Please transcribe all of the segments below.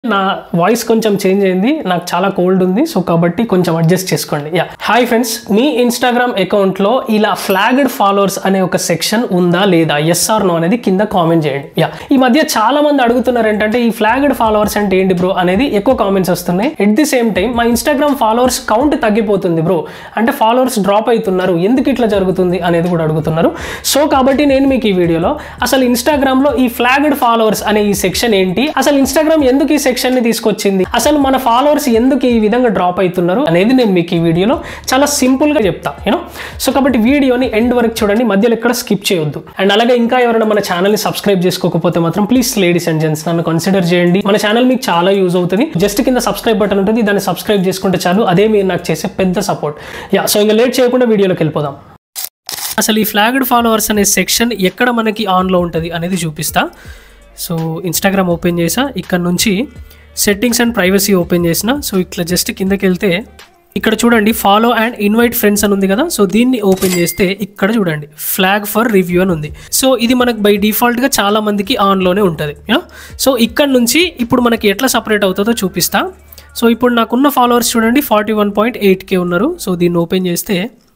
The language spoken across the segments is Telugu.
నా వాయిస్ కొంచెం చేంజ్ అయింది నాకు చాలా కోల్డ్ ఉంది సో కాబట్టి కొంచెం అడ్జస్ట్ చేసుకోండి యా హాయ్ ఫ్రెండ్స్ మీ ఇన్స్టాగ్రామ్ అకౌంట్లో ఇలా ఫ్లాగ్డ్ ఫాలోవర్స్ అనే ఒక సెక్షన్ ఉందా లేదా ఎస్ ఆర్ నో అనేది కింద కామెంట్ చేయండి యా ఈ మధ్య చాలా మంది అడుగుతున్నారు ఏంటంటే ఈ ఫ్లాగ్డ్ ఫాలోవర్స్ అంటే ఏంటి బ్రో అనేది ఎక్కువ కామెంట్స్ వస్తున్నాయి ఎట్ ది సేమ్ టైం మా ఇన్స్టాగ్రామ్ ఫాలోవర్స్ కౌంట్ తగ్గిపోతుంది బ్రో అంటే ఫాలోవర్స్ డ్రాప్ అవుతున్నారు ఎందుకు ఇట్లా జరుగుతుంది అనేది కూడా అడుగుతున్నారు సో కాబట్టి నేను మీకు ఈ వీడియోలో అసలు ఇన్స్టాగ్రామ్లో ఈ ఫ్లాగ్డ్ ఫాలోవర్స్ అనే ఈ సెక్షన్ ఏంటి అసలు ఇన్స్టాగ్రామ్ ఎందుకు ఈ సెక్షన్ ని తీసుకొచ్చింది అసలు మన ఫాలోవర్స్ ఎందుకు ఈ విధంగా డ్రాప్ అవుతున్నారు అనేది నేను మీకు ఈ వీడియోలో చాలా సింపుల్ గా చెప్తా యూనో సో కాబట్టి వీడియోని ఎండ్ వరకు చూడండి మధ్యలో ఎక్కడ స్కిప్ చేయొద్దు అండ్ అలాగే ఇంకా ఎవరైనా మన ఛానల్ ని సబ్స్క్రైబ్ చేసుకోకపోతే మాత్రం ప్లీజ్ లేడీస్ అండ్ జెంట్స్ నన్ను కన్సిడర్ చేయండి మన ఛానల్ మీకు చాలా యూజ్ అవుతుంది జస్ట్ కింద సబ్స్క్రైబ్ బటన్ ఉంటుంది దాన్ని సబ్స్క్రైబ్ చేసుకుంటే చాలు అదే మీరు నాకు చేసే పెద్ద సపోర్ట్ యా సో ఇంకా లేట్ చేయకుండా వీడియోలోకి వెళ్ళిపోదాం అసలు ఈ ఫ్లాగ్డ్ ఫాలోవర్స్ అనే సెక్షన్ ఎక్కడ మనకి ఆన్లో ఉంటుంది అనేది చూపిస్తా సో ఇన్స్టాగ్రామ్ ఓపెన్ చేసా ఇక్కడ నుంచి సెట్టింగ్స్ అండ్ ప్రైవసీ ఓపెన్ చేసిన సో ఇట్లా జస్ట్ కిందకి వెళ్తే ఇక్కడ చూడండి ఫాలో అండ్ ఇన్వైట్ ఫ్రెండ్స్ అని ఉంది కదా సో దీన్ని ఓపెన్ చేస్తే ఇక్కడ చూడండి ఫ్లాగ్ ఫర్ రివ్యూ అని ఉంది సో ఇది మనకు బై డిఫాల్ట్గా చాలా మందికి ఆన్లోనే ఉంటుంది యూనో సో ఇక్కడ నుంచి ఇప్పుడు మనకి ఎట్లా సపరేట్ అవుతుందో చూపిస్తా సో ఇప్పుడు నాకున్న ఫాలోవర్స్ చూడండి forty one point eight K ఉన్నారు సో దీన్ని ఓపెన్ చేస్తే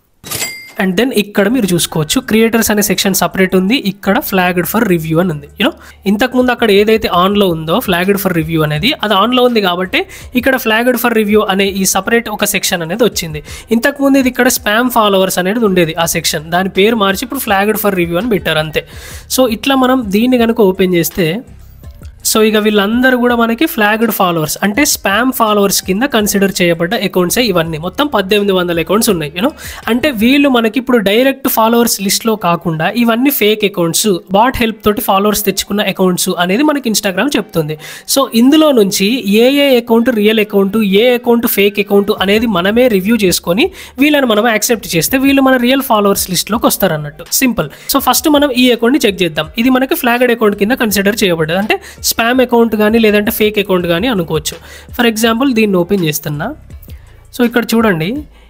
అండ్ దెన్ ఇక్కడ మీరు చూసుకోవచ్చు క్రియేటర్స్ అనే సెక్షన్ సపరేట్ ఉంది ఇక్కడ ఫ్లాగ్డ్ ఫర్ రివ్యూ అని ఉంది యూనో ఇంతకుముందు అక్కడ ఏదైతే ఆన్లో ఉందో ఫ్లాగ్డ్ ఫర్ రివ్యూ అనేది అది ఆన్లో ఉంది కాబట్టి ఇక్కడ ఫ్లాగ్డ్ ఫర్ రివ్యూ అనే ఈ సపరేట్ ఒక సెక్షన్ అనేది వచ్చింది ఇంతకుముందు ఇది ఇక్కడ స్పామ్ ఫాలోవర్స్ అనేది ఉండేది ఆ సెక్షన్ దాని పేరు మార్చి ఇప్పుడు ఫ్లాగ్డ్ ఫర్ రివ్యూ అని పెట్టారు అంతే సో ఇట్లా మనం దీన్ని కనుక ఓపెన్ చేస్తే సో ఇక వీళ్ళందరూ కూడా మనకి ఫ్లాగ్డ్ ఫాలోవర్స్ అంటే స్పామ్ ఫాలోవర్స్ కింద కన్సిడర్ చేయబడ్డ అకౌంట్సే ఇవన్నీ మొత్తం పద్దెనిమిది వందల అకౌంట్స్ ఉన్నాయి యూనో అంటే వీళ్ళు మనకి ఇప్పుడు డైరెక్ట్ ఫాలోవర్స్ లిస్ట్లో కాకుండా ఇవన్నీ ఫేక్ అకౌంట్స్ బాట్ హెల్ప్ తోటి ఫాలోవర్స్ తెచ్చుకున్న అకౌంట్స్ అనేది మనకి ఇన్స్టాగ్రామ్ చెప్తుంది సో ఇందులో నుంచి ఏ ఏ అకౌంట్ రియల్ అకౌంట్ ఏ అకౌంట్ ఫేక్ అకౌంట్ అనేది మనమే రివ్యూ చేసుకొని వీళ్ళని మనం యాక్సెప్ట్ చేస్తే వీళ్ళు మన రియల్ ఫాలోవర్స్ లిస్ట్లోకి వస్తారు అన్నట్టు సింపుల్ సో ఫస్ట్ మనం ఈ అకౌంట్ని చెక్ చేద్దాం ఇది మనకి ఫ్లాగ్డ్ అకౌంట్ కింద కన్సిడర్ చేయబడ్డది అంటే స్పామ్ అకౌంట్ కానీ లేదంటే ఫేక్ అకౌంట్ కానీ అనుకోవచ్చు ఫర్ ఎగ్జాంపుల్ దీన్ని ఓపెన్ చేస్తున్నా సో ఇక్కడ చూడండి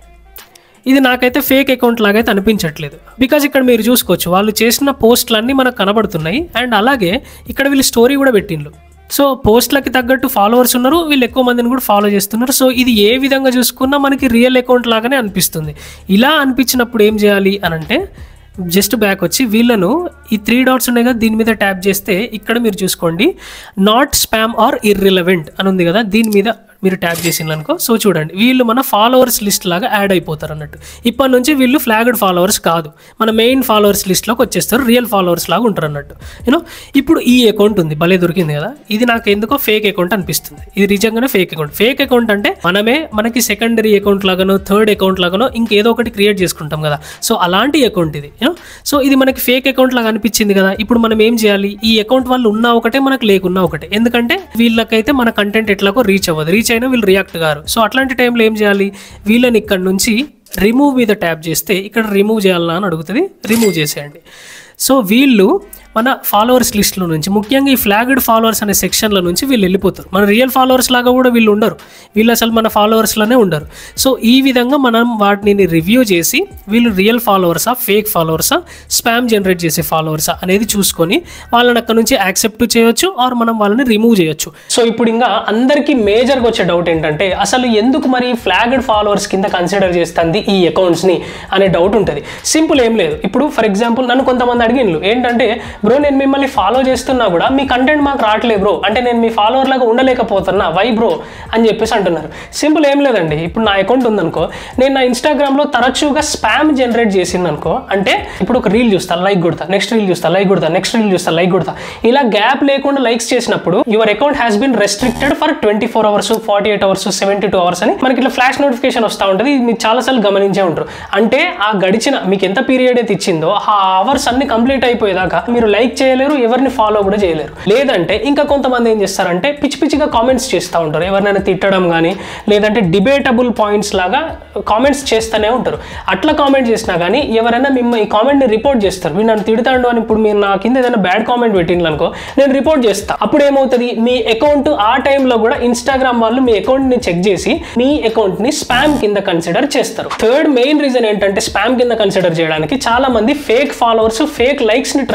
ఇది నాకైతే ఫేక్ అకౌంట్ లాగైతే అనిపించట్లేదు బికాజ్ ఇక్కడ మీరు చూసుకోవచ్చు వాళ్ళు చేసిన పోస్టులన్నీ మనకు కనబడుతున్నాయి అండ్ అలాగే ఇక్కడ వీళ్ళు స్టోరీ కూడా పెట్టిండ్రు సో పోస్ట్లకి తగ్గట్టు ఫాలోవర్స్ ఉన్నారు వీళ్ళు ఎక్కువ మందిని కూడా ఫాలో చేస్తున్నారు సో ఇది ఏ విధంగా చూసుకున్నా మనకి రియల్ అకౌంట్ లాగానే అనిపిస్తుంది ఇలా అనిపించినప్పుడు ఏం చేయాలి అని అంటే జస్ట్ బ్యాక్ వచ్చి వీళ్ళను ఈ త్రీ డాట్స్ ఉన్నాయి కదా దీని మీద ట్యాప్ చేస్తే ఇక్కడ మీరు చూసుకోండి నాట్ స్పామ్ ఆర్ ఇర్రిలవెంట్ అని ఉంది కదా దీని మీద మీరు ట్యాప్ చేసిండ్రు అనుకో సో చూడండి వీళ్ళు మన ఫాలోవర్స్ లిస్ట్ లాగా యాడ్ అయిపోతారు అన్నట్టు ఇప్పటి నుంచి వీళ్ళు ఫ్లాగ్డ్ ఫాలోవర్స్ కాదు మన మెయిన్ ఫాలోవర్స్ లిస్ట్లోకి వచ్చేస్తారు రియల్ ఫాలోవర్స్ లాగా ఉంటారు అన్నట్టు యూనో ఇప్పుడు ఈ అకౌంట్ ఉంది భలే దొరికింది కదా ఇది నాకు ఎందుకో ఫేక్ అకౌంట్ అనిపిస్తుంది ఇది నిజంగానే ఫేక్ అకౌంట్ ఫేక్ అకౌంట్ అంటే మనమే మనకి సెకండరీ అకౌంట్ లాగానో థర్డ్ అకౌంట్ లాగానో ఇంకేదో ఒకటి క్రియేట్ చేసుకుంటాం కదా సో అలాంటి అకౌంట్ ఇది యూనో సో ఇది మనకి ఫేక్ అకౌంట్ లాగా అనిపించింది కదా ఇప్పుడు మనం ఏం చేయాలి ఈ అకౌంట్ వాళ్ళు ఉన్నా ఒకటే మనకు లేకున్నా ఒకటే ఎందుకంటే వీళ్ళకైతే మన కంటెంట్ ఎట్లాగో రీచ్ అవ్వదు రీచ్ అయినా వీళ్ళు రియాక్ట్ గారు సో అట్లాంటి టైంలో ఏం చేయాలి వీళ్ళని ఇక్కడ నుంచి రిమూవ్ మీద ట్యాప్ చేస్తే ఇక్కడ రిమూవ్ చేయాలన్నా అని అడుగుతుంది రిమూవ్ చేసేయండి సో వీళ్ళు మన ఫాలోవర్స్ లిస్ట్లో నుంచి ముఖ్యంగా ఈ ఫ్లాగ్డ్ ఫాలోవర్స్ అనే సెక్షన్ల నుంచి వీళ్ళు వెళ్ళిపోతారు మన రియల్ ఫాలోవర్స్ లాగా కూడా వీళ్ళు ఉండరు వీళ్ళు అసలు మన ఫాలోవర్స్లోనే ఉండరు సో ఈ విధంగా మనం వాటిని రివ్యూ చేసి వీళ్ళు రియల్ ఫాలోవర్సా ఫేక్ ఫాలోవర్సా స్పామ్ జనరేట్ చేసే ఫాలోవర్సా అనేది చూసుకొని వాళ్ళని అక్కడ నుంచి యాక్సెప్ట్ చేయొచ్చు ఆర్ మనం వాళ్ళని రిమూవ్ చేయొచ్చు సో ఇప్పుడు ఇంకా అందరికీ మేజర్గా వచ్చే డౌట్ ఏంటంటే అసలు ఎందుకు మరి ఫ్లాగ్డ్ ఫాలోవర్స్ కింద కన్సిడర్ చేస్తుంది ఈ అకౌంట్స్ని అనే డౌట్ ఉంటుంది సింపుల్ ఏం లేదు ఇప్పుడు ఫర్ ఎగ్జాంపుల్ నన్ను కొంతమంది అడిగిన్లు ఏంటంటే బ్రో నేను మిమ్మల్ని ఫాలో చేస్తున్నా కూడా మీ కంటెంట్ మాకు రావట్లేదు బ్రో అంటే నేను మీ ఫాలోవర్ లాగా ఉండలేకపోతున్నా వై బ్రో అని చెప్పేసి అంటున్నారు సింపుల్ ఏం లేదండి ఇప్పుడు నా అకౌంట్ ఉందనుకో నేను నా ఇన్స్టాగ్రామ్లో తరచుగా స్పామ్ జనరేట్ చేసింది అనుకో అంటే ఇప్పుడు ఒక రీల్ చూస్తా లైక్ కొడతా నెక్స్ట్ రీల్ చూస్తా లైక్ కొడతా నెక్స్ట్ రీల్ చూస్తా లైక్ కొడతా ఇలా గ్యాప్ లేకుండా లైక్స్ చేసినప్పుడు your account has been restricted for twenty four hours forty eight hours seventy two hours అని మనకి ఇట్లా ఫ్లాష్ నోటిఫికేషన్ వస్తూ ఉంటుంది ఇది మీరు చాలాసార్లు గమనించే ఉంటారు అంటే ఆ గడిచిన మీకు ఎంత పీరియడ్ అయితే ఇచ్చిందో ఆ అవర్స్ అన్ని కంప్లీట్ అయిపోయేదాకా మీరు లైక్ చేయలేరు ఎవరిని ఫాలో కూడా చేయలేరు లేదంటే ఇంకా కొంతమంది ఏం చేస్తారంటే పిచ్చి పిచ్చిగా కామెంట్స్ చేస్తూ ఉంటారు ఎవరినైనా తిట్టడం కానీ లేదంటే డిబేటబుల్ పాయింట్స్ లాగా కామెంట్స్ చేస్తూనే ఉంటారు అట్లా కామెంట్ చేసినా కానీ ఎవరైనా మిమ్మల్ని ఈ కామెంట్ని రిపోర్ట్ చేస్తారు మీరు నన్ను తిడతాడు అని ఇప్పుడు మీరు నా కింద ఏదైనా బ్యాడ్ కామెంట్ పెట్టిండ్రు అనుకో నేను రిపోర్ట్ చేస్తా అప్పుడు ఏమవుతుంది మీ అకౌంట్ ఆ టైంలో కూడా ఇన్స్టాగ్రామ్ వాళ్ళు మీ అకౌంట్ని చెక్ చేసి మీ అకౌంట్ని స్పామ్ కింద కన్సిడర్ చేస్తారు థర్డ్ మెయిన్ రీజన్ ఏంటంటే స్పామ్ కింద కన్సిడర్ చేయడానికి చాలా మంది ఫేక్ ఫాలోవర్స్ ఫేక్ లైక్స్ని ట్రై చేస్తూ ఉంటారు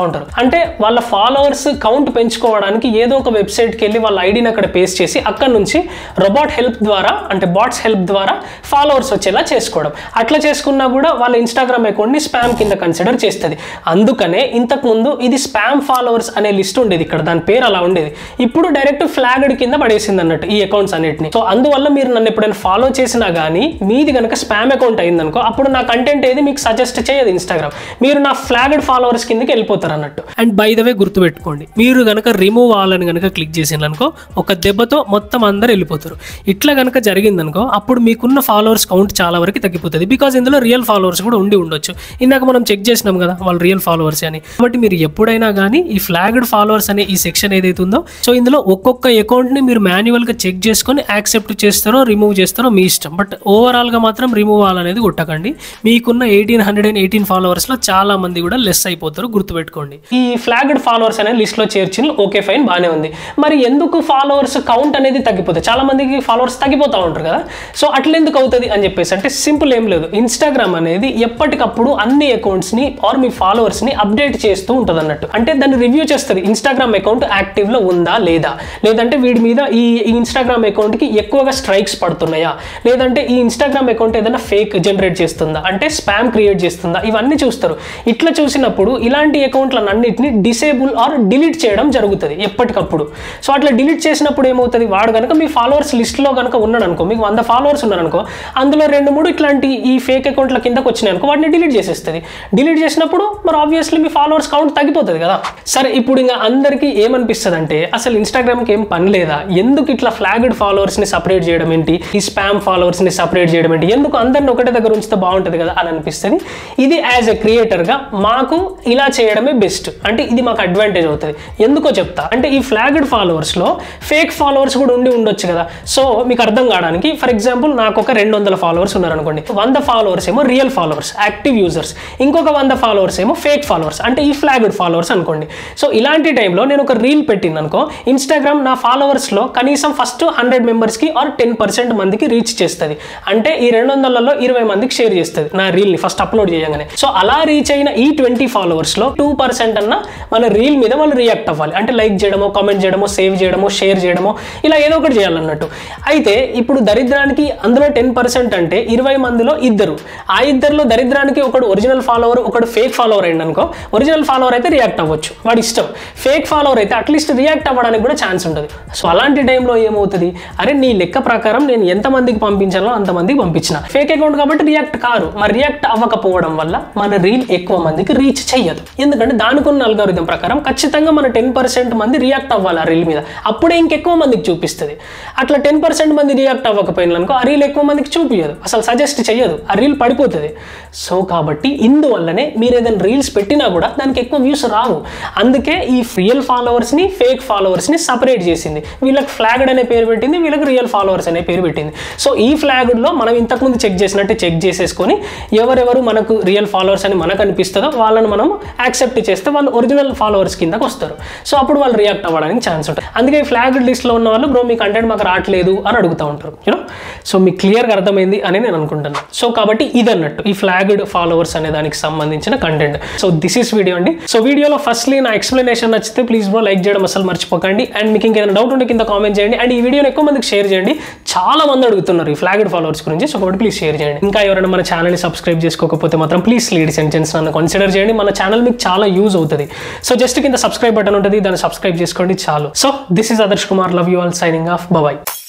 ఉంటారు అంటే వాళ్ళ ఫాలోవర్స్ కౌంట్ పెంచుకోవడానికి ఏదో ఒక వెబ్సైట్కి వెళ్ళి వాళ్ళ ఐడిని అక్కడ పేస్ట్ చేసి అక్కడ నుంచి రోబోట్ హెల్ప్ ద్వారా అంటే బాట్స్ హెల్ప్ ద్వారా ఫాలోవర్స్ వచ్చేలా చేసుకోవడం అట్లా చేసుకున్నా కూడా వాళ్ళ ఇన్స్టాగ్రామ్ అకౌంట్ని స్పామ్ కింద కన్సిడర్ చేస్తుంది అందుకనే ఇంతకు ముందు ఇది స్పామ్ ఫాలోవర్స్ అనే లిస్ట్ ఉండేది ఇక్కడ దాని పేరు అలా ఉండేది ఇప్పుడు డైరెక్ట్ ఫ్లాగ్డ్ కింద పడేసింది అన్నట్టు ఈ అకౌంట్స్ అన్నిటిని సో అందువల్ల మీరు నన్ను ఎప్పుడైనా ఫాలో చేసినా కానీ మీది కనుక స్పామ్ అకౌంట్ అయిందనుకో అప్పుడు నా కంటెంట్ ఏది మీకు సజెస్ట్ చేయదు ఇన్స్టాగ్రామ్ మీరు నా ఫ్లాగ్డ్ ఫాలోవర్స్ కిందకి వెళ్ళిపోతారు అన్నట్టు అండ్ బై ద వే గుర్తుపెట్టుకోండి మీరు కనుక రిమూవ్ అవ్వాలని కనుక క్లిక్ చేసిందనుకో ఒక దెబ్బతో మొత్తం అందరు వెళ్ళిపోతారు ఇట్లా కనుక జరిగిందనుకో అప్పుడు మీకున్న ఫాలోవర్స్ కౌంట్ చాలా వరకు తగ్గిపోతుంది బికాజ్ ఇందులో రియల్ ఫాలోవర్స్ కూడా ఉండి ఉండొచ్చు ఇందాక మనం చెక్ చేసినాం కదా వాళ్ళు రియల్ ఫాలోవర్స్ అని కాబట్టి మీరు ఎప్పుడైనా కానీ ఈ ఫ్లాగ్డ్ ఫాలోవర్స్ అనే ఈ సెక్షన్ ఏదైతే ఉందో సో ఇందులో ఒక్కొక్క అకౌంట్ ని మీరు మాన్యువల్ గా చెక్ చేసుకొని యాక్సెప్ట్ చేస్తారో రిమూవ్ చేస్తారో మీ ఇష్టం బట్ ఓవరాల్ గా మాత్రం రిమూవ్ అవ్వాలనేది కొట్టకండి మీకున్న eighteen hundred and eighteen followers లో చాలా మంది కూడా లెస్ అయిపోతారు గుర్తుపెట్టుకోండి ఈ ఫ్లాగ్డ్ ఫాలోవర్స్ అనే లిస్ట్ లో చేర్చిన ఓకే ఫైన్ బాగానే ఉంది మరి ఎందుకు ఫాలోవర్స్ కౌంట్ అనేది తగ్గిపోతుంది చాలా మందికి ఫాలోవర్స్ తగ్గిపోతూ ఉంటారు కదా సో అట్లా ఎందుకు అవుతుంది అని చెప్పేసి అంటే సింపుల్ ఏం లేదు ఇన్స్టాగ్రామ్ అనేది ఎప్పటికప్పుడు అన్ని అకౌంట్స్ ని ఆర్ మీ ఫాలోవర్స్ ని అప్డేట్ చేస్తూ ఉంటుంది అన్నట్టు అంటే దాన్ని రివ్యూ చేస్తుంది ఇన్స్టాగ్రామ్ అకౌంట్ యాక్టివ్ లో ఉందా లేదా లేదంటే వీడి మీద ఈ ఇన్స్టాగ్రామ్ అకౌంట్ కి ఎక్కువగా స్ట్రైక్స్ పడుతున్నాయా లేదంటే ఈ ఇన్స్టాగ్రామ్ అకౌంట్ ఏదైనా ఫేక్ జనరేట్ చేస్తుందా అంటే స్పామ్ క్రియేట్ చేస్తుందా ఇవన్నీ చూస్తారు ఇట్లా చూసినప్పుడు ఇలాంటి అకౌంట్లను అన్నిటిని డిసేబుల్ ఆర్ డిలీట్ చేయడం జరుగుతుంది ఎప్పటికప్పుడు సో అట్లా డిలీట్ చేసినప్పుడు ఏమవుతుంది వాడు కనుక మీ ఫాలోవర్స్ లిస్ట్లో కనుక ఉన్నాడు అనుకో మీకు వంద ఫాలోవర్స్ ఉన్నారనుకో అందులో రెండు మూడు ఇట్లాంటి ఈ ఫేక్ అకౌంట్ల కిందకు వచ్చినాయి అనుకో వాటిని డిలీట్ చేసేస్తుంది డిలీట్ చేసినప్పుడు మరి ఆబ్వియస్లీ మీ ఫాలోవర్స్ కౌంట్ తగ్గిపోతుంది కదా సరే ఇప్పుడు ఇంకా అందరికీ ఏమనిపిస్తుంది అంటే అసలు ఇన్స్టాగ్రామ్కి ఏం పని లేదా ఎందుకు ఇట్లా ఫ్లాగ్డ్ ఫాలోవర్స్ని సపరేట్ చేయడం ఏంటి ఈ స్పామ్ ఫాలోవర్స్ని సపరేట్ చేయడం ఏంటి ఎందుకు అందరిని ఒకటే దగ్గర ఉంచితే బాగుంటుంది కదా అని అనిపిస్తుంది ఇది యాజ్ ఎ క్రియేటర్గా మాకు ఇలా చేయడమే బెస్ట్ అంటే ఇది మాకు అడ్వాంటేజ్ అవుతుంది ఎందుకో చెప్తా అంటే ఈ ఫ్లాగ్డ్ ఫాలోవర్స్లో ఫేక్ ఫాలోవర్స్ కూడా ఉండి ఉండొచ్చు కదా సో మీకు అర్థం కావడానికి ఫర్ ఎగ్జాంపుల్ నాకు ఒక రెండు వందల ఫాలోవర్స్ ఉన్నారనుకోండి వంద ఫాలోవర్స్ ఏమో రియల్ ఫాలోవర్స్ యాక్టివ్ యూజర్స్ ఇంకొక వంద ఫాలోవర్స్ ఏమో ఫేక్ ఫాలోవర్స్ అంటే ఈ ఫ్లాగ్డ్ ఫాలోవర్స్ అనుకోండి సో ఇలాంటి టైంలో నేను ఒక రీల్ పెట్టింది అనుకో ఇన్స్టాగ్రామ్ నా ఫాలోవర్స్లో కనీసం ఫస్ట్ హండ్రెడ్ మెంబర్స్కి ఆర్ టెన్ పర్సెంట్ మందికి రీచ్ చేస్తుంది అంటే ఈ రెండు వందలలో ఇరవై మందికి షేర్ చేస్తుంది నా రీల్ని ఫస్ట్ అప్లోడ్ చేయగానే సో అలా రీచ్ అయిన ఈ ట్వంటీ ఫాలోవర్స్లో టూ పర్సెంట్ అన్న మన రీల్ మీద వాళ్ళు రియాక్ట్ అవ్వాలి అంటే లైక్ చేయడమో కామెంట్ చేయడమో సేవ్ చేయడమో షేర్ చేయడమో ఇలా ఏదో ఒకటి చేయాలన్నట్టు అయితే ఇప్పుడు దరిద్రానికి అందులో టెన్ పర్సెంట్ అంటే ఇరవై మందిలో ఇద్దరు ఆ ఇద్దరిలో దరిద్రానికి ఒకడు ఒరిజినల్ ఫాలోవర్ ఒకడు ఫేక్ ఫాలోవర్ అయింది అనుకో ఒరిజినల్ ఫాలోవర్ అయితే రియాక్ట్ అవ్వచ్చు వాడి ఇష్టం ఫేక్ ఫాలోవర్ అయితే అట్లీస్ట్ రియాక్ట్ అవ్వడానికి కూడా ఛాన్స్ ఉంటుంది సో అలాంటి టైంలో ఏమవుతుంది అరే నీ లెక్క ప్రకారం నేను ఎంతమందికి పంపించాలో అంతమందికి పంపించిన ఫేక్ అకౌంట్ కాబట్టి రియాక్ట్ కారు మరి రియాక్ట్ అవ్వకపోవడం వల్ల మన రీల్ ఎక్కువ మందికి రీచ్ చెయ్యదు ఎందుకంటే దానికి ఉన్న అల్గారిథం ప్రకారం ఖచ్చితంగా మన టెన్ పర్సెంట్ మంది రియాక్ట్ అవ్వాలి ఆ రీల్ మీద అప్పుడే ఇంకెక్కువ మందికి చూపిస్తుంది అట్లా టెన్ పర్సెంట్ మంది రియాక్ట్ అవ్వకపోయిన అనుకో ఆ రీల్ ఎక్కువ మందికి చూపించదు అసలు సజెస్ట్ చేయదు ఆ రీల్ పడిపోతుంది సో కాబట్టి ఇందువల్లనే మీరు ఏదైనా రీల్స్ పెట్టినా కూడా దానికి ఎక్కువ వ్యూస్ రావు అందుకే ఈ రియల్ ఫాలోవర్స్ని ఫేక్ ఫాలోవర్స్ని సపరేట్ చేసింది వీళ్ళకి ఫ్లాగ్డ్ అనే పేరు పెట్టింది వీళ్ళకి రియల్ ఫాలోవర్స్ అనే పేరు పెట్టింది సో ఈ ఫ్లాగ్డ్లో మనం ఇంతకుముందు చెక్ చేసినట్టే చెక్ చేసేసుకొని ఎవరెవరు మనకు రియల్ ఫాలోవర్స్ అని మనకు అనిపిస్తుందో వాళ్ళని మనం యాక్సెప్ట్ చేస్తే వాళ్ళు ఒరిజినల్ ఫాలోవర్స్ కిందకు వస్తారు సో అప్పుడు వాళ్ళు రియాక్ట్ అవ్వడానికి ఛాన్స్ ఉంటుంది అందుకే ఈ ఫ్లాగ్డ్ లిస్ట్లో ఉన్న వాళ్ళు బ్రో మీ కంటెంట్ మాకు రావట్లేదు అని అడుగుతూ ఉంటారు యూనో సో మీకు క్లియర్గా అర్థమైంది అని నేను అనుకుంటున్నాను సో కాబట్టి ఇది అన్నట్టు ఈ ఫ్లాగ్డ్ ఫాలోవర్స్ అనే దానికి సంబంధించిన content so this is video అండి సో వీడియోలో ఫస్ట్లీ నా ఎక్స్ప్లెనేషన్ నచ్చితే ప్లీజ్ బ్రో లైక్ చేయడం అసలు మర్చిపోకండి అండ్ మీకు ఇంకేదైనా డౌట్ ఉంటే కింద కామెంట్ చేయండి అండ్ ఈ వీడియోని ఎక్కువ మందికి షేర్ చేయండి చాలా మంది అడుగుతున్నారు ఈ ఫ్లాగ్డ్ ఫాలోవర్స్ గురించి సో కాబట్టి ప్లీజ్ షేర్ చేయండి ఇంకా ఎవరైనా మన ఛానల్ని సబ్స్క్రైబ్ చేసుకోకపోతే మాత్రం ప్లీజ్ లీడ్ సెంటెన్స్ నన్ను కన్సిడర్ చేయండి మన ఛానల్ మీకు చాలా యూజ్ అవుతుంది సో జస్ట్ కింద సబ్స్క్రైబ్ బటన్ ఉంటుంది దాన్ని సబ్స్క్రైబ్ చేసుకోండి చాలు so this is Adarsh Kumar love you all signing off bye